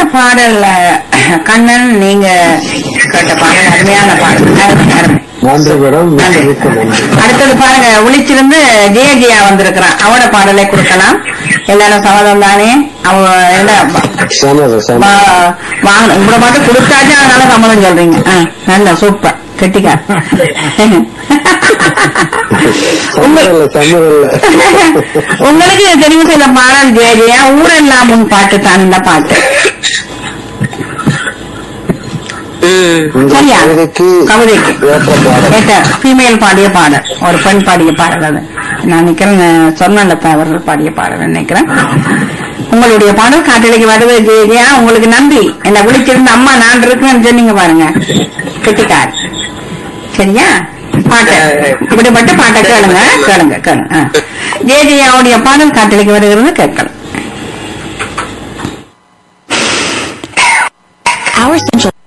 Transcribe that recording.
பாடல் அஹ், கண்ணன் நீங்க கேட்ட பாடல் அருமையான பாடல் அருமை, அருமை. நன்றி மேடம் நன்றி. மிக்க நன்றி அடுத்தது பாருங்க விழிச்சிருந்து ஜெய ஜெயா வந்திருக்கிறான் அவட பாடலை கொடுக்கலாம் எல்லாரும் சம்மதம் தானே அவ என்ன சமதம் சமதம் வா- வாங்கணும் உங்களை மட்டும் கொடுத்தாச்சும் அதனால சம்மதம் சொல்றீங்க ஆ, நல்ல சூப்பர் கெட்டிக்கா சம்மதம் சம்மதம் உங்களுக்கு தெரிவு செய்த பாடல் ஜெய ஜெயா ஊரெல்லாம் உன் பாட்டு தான் இந்த பாட்டு இந்த சரியா? கவிதைக்கு கவிதைக்கு. ஏற்ற பாடல் ஏற்ற ஃபீமேல் பாடிய பாடல் ஒரு பெண் பாடிய பாடல் அது நான் நினைக்கிறேன் சொன்னலப்பா அவர்கள் பாடிய பாடல் நினைக்கிறேன் உங்களுடைய பாடல் காட்டலைக்கு வருவது ஜெயா உங்களுக்கு நன்றி என்ன விழிச்சிருந்த அம்மா நான் இருக்கேன்னு சொன்னீங்க பாருங்க கிட்டிக்கார் சரியா பாட்டு இப்படிப்பட்ட பாட்டை கேளுங்க கேளுங்க கேளுங்க ஆ. ஜெய ஜெயாவுடைய பாடல் காட்டலைக்கு வருகிறது கேட்கலாம் Our Central